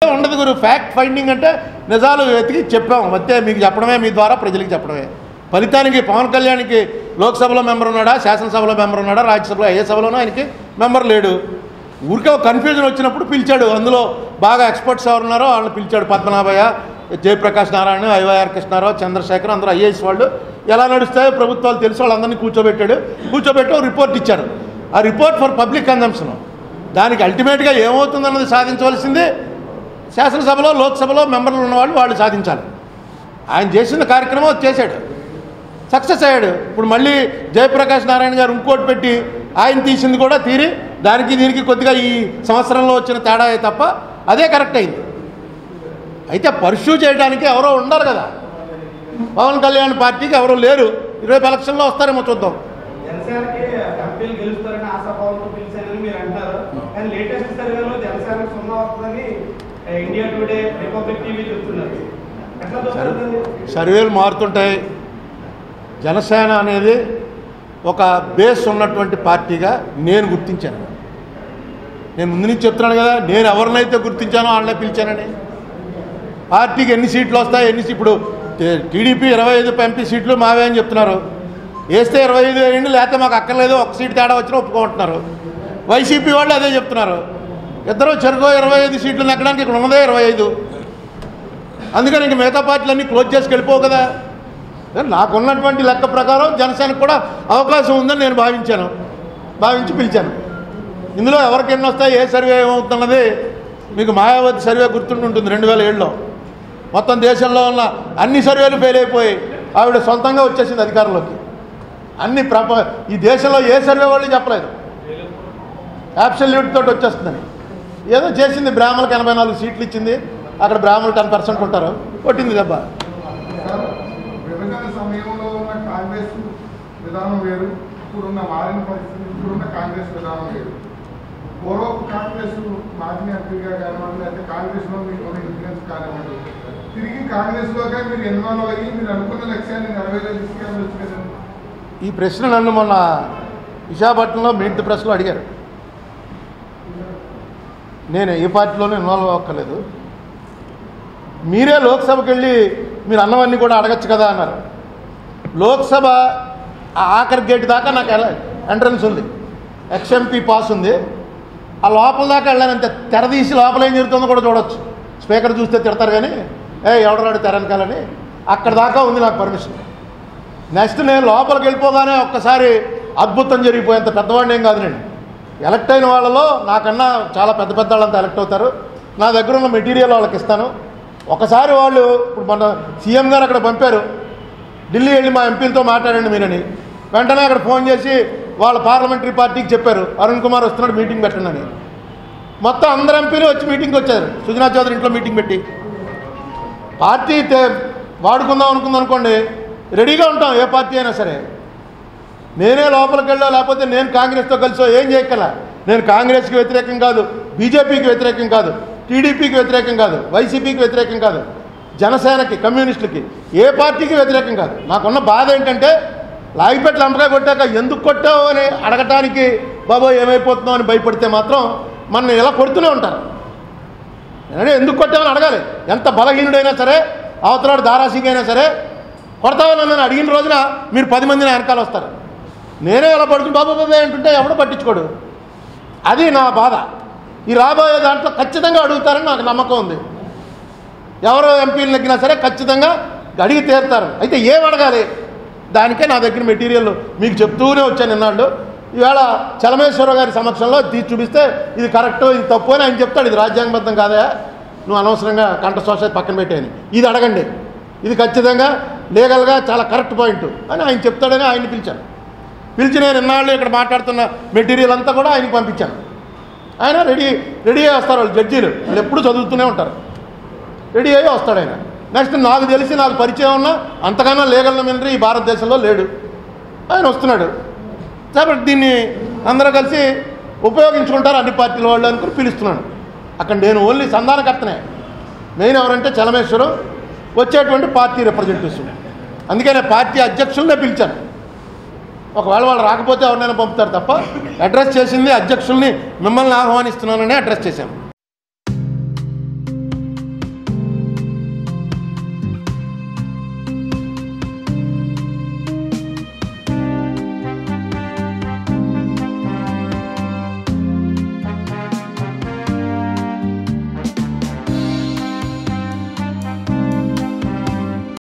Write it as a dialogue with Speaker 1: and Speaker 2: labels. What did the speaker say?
Speaker 1: ఇంకేం ఉండదు గురు fact finding అంటే నిజాలు వెతికి చెప్పాం అంతే మీకు చెప్పడమే మీ ద్వారా ప్రజలకు చెప్పడమే ఫలితానికి పవన్ కళ్యాణ్కి లోక్సభలో మెంబర్ ఉన్నాడా శాసనసభలో మెంబర్ ఉన్నాడా రాజ్యసభలో ఏ సభలోనూ ఆయనకి మెంబర్ లేడు ఊరికే ఒక కన్ఫ్యూజన్ వచ్చినప్పుడు పిలిచాడు అందులో బాగా ఎక్స్పర్ట్స్ ఎవరు ఉన్నారో వాళ్ళని పిలిచాడు పద్మనాభయ్య జయప్రకాష్ నారాయణ ఐవైఆర్ కృష్ణారావు చంద్రశేఖర్ అందరూ ఐఏఎస్ వాళ్ళు ఎలా నడుస్తాయో ప్రభుత్వాలు తెలుసు వాళ్ళందరినీ కూర్చోబెట్టాడు కూర్చోబెట్టి ఒక రిపోర్ట్ ఇచ్చారు ఆ రిపోర్ట్ ఫర్ పబ్లిక్ కన్జంప్షన్ దానికి అల్టిమేట్గా ఏమవుతుందన్నది సాధించవలసింది శాసనసభలో లోక్సభలో మెంబర్లు ఉన్నవాళ్ళు వాళ్ళు సాధించాలి ఆయన చేసిన కార్యక్రమం అది చేశాడు సక్సెస్ అయ్యాడు ఇప్పుడు మళ్ళీ జయప్రకాష్ నారాయణ గారు ఇంకోటి పెట్టి ఆయన తీసింది కూడా తీరి దానికి దీనికి కొద్దిగా ఈ సంవత్సరంలో వచ్చిన తేడా తప్ప అదే కరెక్ట్ అయింది అయితే పర్ష్యూ చేయడానికి ఎవరో ఉండరు కదా పవన్ కళ్యాణ్ పార్టీకి ఎవరో లేరు రేపు ఎలక్షన్లో వస్తారేమో చూద్దాం
Speaker 2: జనసేనకి ఎంపీలు గెలుస్తారని ఆశాభావంతో పిలిచారని మీరు అంటారు కానీ లేటెస్ట్ సర్వేలో జనసేనకి సున్నా వస్తుందని ఆ, ఇండియా టుడే రిపబ్లిక్ టీవీ చెప్తున్నారు ఎట్లా చూస్తారు
Speaker 1: సర్వేలు మారుతుంటాయి జనసేన అనేది ఒక బేస్ ఉన్నటువంటి పార్టీగా నేను గుర్తించాను నేను ముందు నుంచి చెప్తున్నాను కదా నేను ఎవరినైతే గుర్తించానో వాళ్ళనే పిలిచానని పార్టీకి ఎన్ని సీట్లు వస్తాయి ఎన్ని సీ- ఇప్పుడు టే- టీడీపీ ఇరవై ఐదు ఎంపీ సీట్లు మావే అని చెప్తున్నారు వేస్తే ఇరవై ఐదు వేయండి లేకపోతే మాకు అక్కర్లేదు ఒక సీట్ తేడా వచ్చినా ఒప్పుకుంటున్నారు వైసీపీ వాళ్ళు అదే చెప్తున్నారు ఇద్దరు చెరుకు ఇరవై ఐదు సీట్లు నెక్కడానికి ఇక్కడ ఉన్నదే ఇరవై ఐదు అందుకని ఇంక మిగతా పార్టీలన్నీ క్లోజ్ చేసి వెళ్ళిపోవు కదా కానీ నాకున్నటువంటి లెక్క ప్రకారం జనసేనకు కూడా అవకాశం ఉందని నేను భావించాను భావించి పిలిచాను ఇందులో ఎవరికి ఎన్ని వస్తాయి ఏ సర్వే ఏమవుతున్నది మీకు మాయావతి సర్వే గుర్తుంటుంటుంది రెండు వేల ఏడులో మొత్తం దేశంలో ఉన్న అన్ని సర్వేలు ఫెయిల్ అయిపోయి ఆవిడ సొంతంగా వచ్చేసింది అధికారంలోకి అన్ని ప్రప ఈ దేశంలో ఏ సర్వే వాళ్ళు చెప్పలేదు యాబ్సల్యూట్ తోటి వచ్చేస్తుందని ఏదో చేసింది బ్రాహ్మణులకు ఎనభై నాలుగు సీట్లు ఇచ్చింది అక్కడ బ్రాహ్మణులు టెన్ పర్సెంట్ ఉంటారు కొట్టింది దెబ్బ
Speaker 3: సార్, విభజన సమయంలో ఉన్న కాంగ్రెస్ విధానం వేరు ఇప్పుడున్న మారిన పరిస్థితి ఇప్పుడున్న కాంగ్రెస్ విధానం వేరు పూర్వపు కాంగ్రెస్ మాజీ ఎంపీగా కానివ్వండి లేకపోతే కాంగ్రెస్ లో మీకు ఉన్న ఇన్ఫ్లుయెన్స్ కానివ్వండి తిరిగి కాంగ్రెస్ లోగా మీరు ఇన్వాల్వ్ అయ్యి మీరు అనుకున్న లక్ష్యాన్ని నెరవేరే తీసుకెళ్ళవచ్చు కదండి
Speaker 1: ఈ ప్రశ్న నన్ను మొన్న విశాఖపట్నంలో మీట్ ప్రశ్నలో అడిగారు నేను ఏ పార్టీలోనూ ఇన్వాల్వ్ అవ్వక్కర్లేదు మీరే లోక్సభకి వెళ్ళి మీరు అన్నవన్నీ కూడా అడగచ్చు కదా అన్నారు లోక్సభ ఆ ఆఖరి గేట్ దాకా నాకు ఎలా ఎంట్రన్స్ ఉంది ఎక్స్ఎంపీ పాస్ ఉంది ఆ లోపల దాకా వెళ్ళానంతే తెర తీసి లోపల ఏం జరుగుతుందో కూడా చూడొచ్చు స్పీకర్ చూస్తే తిడతారు కానీ ఏ ఎవడరాడు తెర వెనకాలని అక్కడ దాకా ఉంది నాకు పర్మిషన్ నెక్స్ట్ నేను లోపలికి వెళ్ళిపోగానే ఒక్కసారి అద్భుతం జరిగిపోయేంత పెద్దవాడిని ఏం కాదు నేను ఎలక్ట్ అయిన వాళ్ళలో నాకన్నా చాలా పెద్ద పెద్ద వాళ్ళంతా ఎలక్ట్ అవుతారు నా దగ్గర ఉన్న మెటీరియల్ వాళ్ళకి ఇస్తాను ఒకసారి వాళ్ళు ఇప్పుడు మన సీఎం గారు అక్కడ పంపారు ఢిల్లీ వెళ్ళి మా ఎంపీలతో మాట్లాడండి మీరని వెంటనే అక్కడ ఫోన్ చేసి వాళ్ళ పార్లమెంటరీ పార్టీకి చెప్పారు అరుణ్ కుమార్ వస్తున్నాడు మీటింగ్ పెట్టండి అని మొత్తం అందరు ఎంపీలు వచ్చి మీటింగ్కి వచ్చారు సుజనా చౌదరి ఇంట్లో మీటింగ్ పెట్టి పార్టీ తే- వాడుకుందాం అనుకుందాం అనుకోండి రెడీగా ఉంటాం ఏ పార్టీ అయినా సరే నేనే లోపలికి వెళ్ళో లేకపోతే నేను కాంగ్రెస్తో కలిసో ఏం చేయగల నేను కాంగ్రెస్కి వ్యతిరేకం కాదు బీజేపీకి వ్యతిరేకం కాదు టీడీపీకి వ్యతిరేకం కాదు వైసీపీకి వ్యతిరేకం కాదు జనసేనకి కమ్యూనిస్టులకి ఏ పార్టీకి వ్యతిరేకం కాదు నాకున్న బాధ ఏంటంటే లాగిపెట్టి లంపకాయ కొట్టాక ఎందుకు కొట్టావు అని అడగటానికి బాబో ఏమైపోతున్నావు అని భయపడితే మాత్రం మన ఇలా కొడుతూనే ఉంటారు నేనే ఎందుకు కొట్టామని అడగాలి ఎంత బలహీనుడైనా సరే అవతలాడు దారాసింగ్ అయినా సరే కొడతామని నన్ను అడిగిన రోజున మీరు పది మంది నా వెనకాల వస్తారు నేనే ఇలా పడుకుని బాబు బాబే అంటుంటే ఎవడో పట్టించుకోడు అది నా బాధ ఈ రాబోయే దాంట్లో ఖచ్చితంగా అడుగుతారని నాకు నమ్మకం ఉంది ఎవరో ఎంపీలు నెగ్గినా సరే ఖచ్చితంగా అడిగి తీరుతారు అయితే ఏం అడగాలి దానికే నా దగ్గర మెటీరియల్ మీకు చెప్తూనే వచ్చాను నిన్నాళ్ళు ఈవేళ చలమేశ్వరరావు గారి సమక్షంలో తీసి చూపిస్తే ఇది కరెక్ట్ ఇది తప్పు అని ఆయన చెప్తాడు ఇది రాజ్యాంగబద్ధం కాదా నువ్వు అనవసరంగా కంట సోసైటీ పక్కన పెట్టాయని ఇది అడగండి ఇది ఖచ్చితంగా లీగల్గా చాలా కరెక్ట్ పాయింట్ అని ఆయన చెప్తాడని ఆయన్ని పిలిచాను పిలిచి నేను ఇన్నాళ్ళు ఇక్కడ మాట్లాడుతున్న మెటీరియల్ అంతా కూడా ఆయనకి పంపించాను ఆయన రెడీ రెడీ అయ్యి వస్తారు వాళ్ళు జడ్జీలు వాళ్ళు ఎప్పుడు చదువుతూనే ఉంటారు రెడీ అయ్యి వస్తాడు ఆయన నెక్స్ట్ నాకు తెలిసి నాకు పరిచయం ఉన్న అంతకన్నా లీగల్ మినిటరీ ఈ భారతదేశంలో లేడు ఆయన వస్తున్నాడు కాబట్టి దీన్ని అందరూ కలిసి ఉపయోగించుకుంటారు అన్ని పార్టీల వాళ్ళు అనుకుని పిలుస్తున్నాను అక్కడ నేను ఓన్లీ సంధానకర్తనే మెయిన్ ఎవరంటే చలమేశ్వరం వచ్చేటువంటి పార్టీ రిప్రజెంటేటివ్స్ అందుకే నేను పార్టీ అధ్యక్షులనే పిలిచాను ఒకవేళ వాళ్ళు రాకపోతే ఎవరినైనా పంపుతారు తప్ప అడ్రస్ చేసింది అధ్యక్షుల్ని మిమ్మల్ని ఆహ్వానిస్తున్నానని అడ్రస్ చేశాను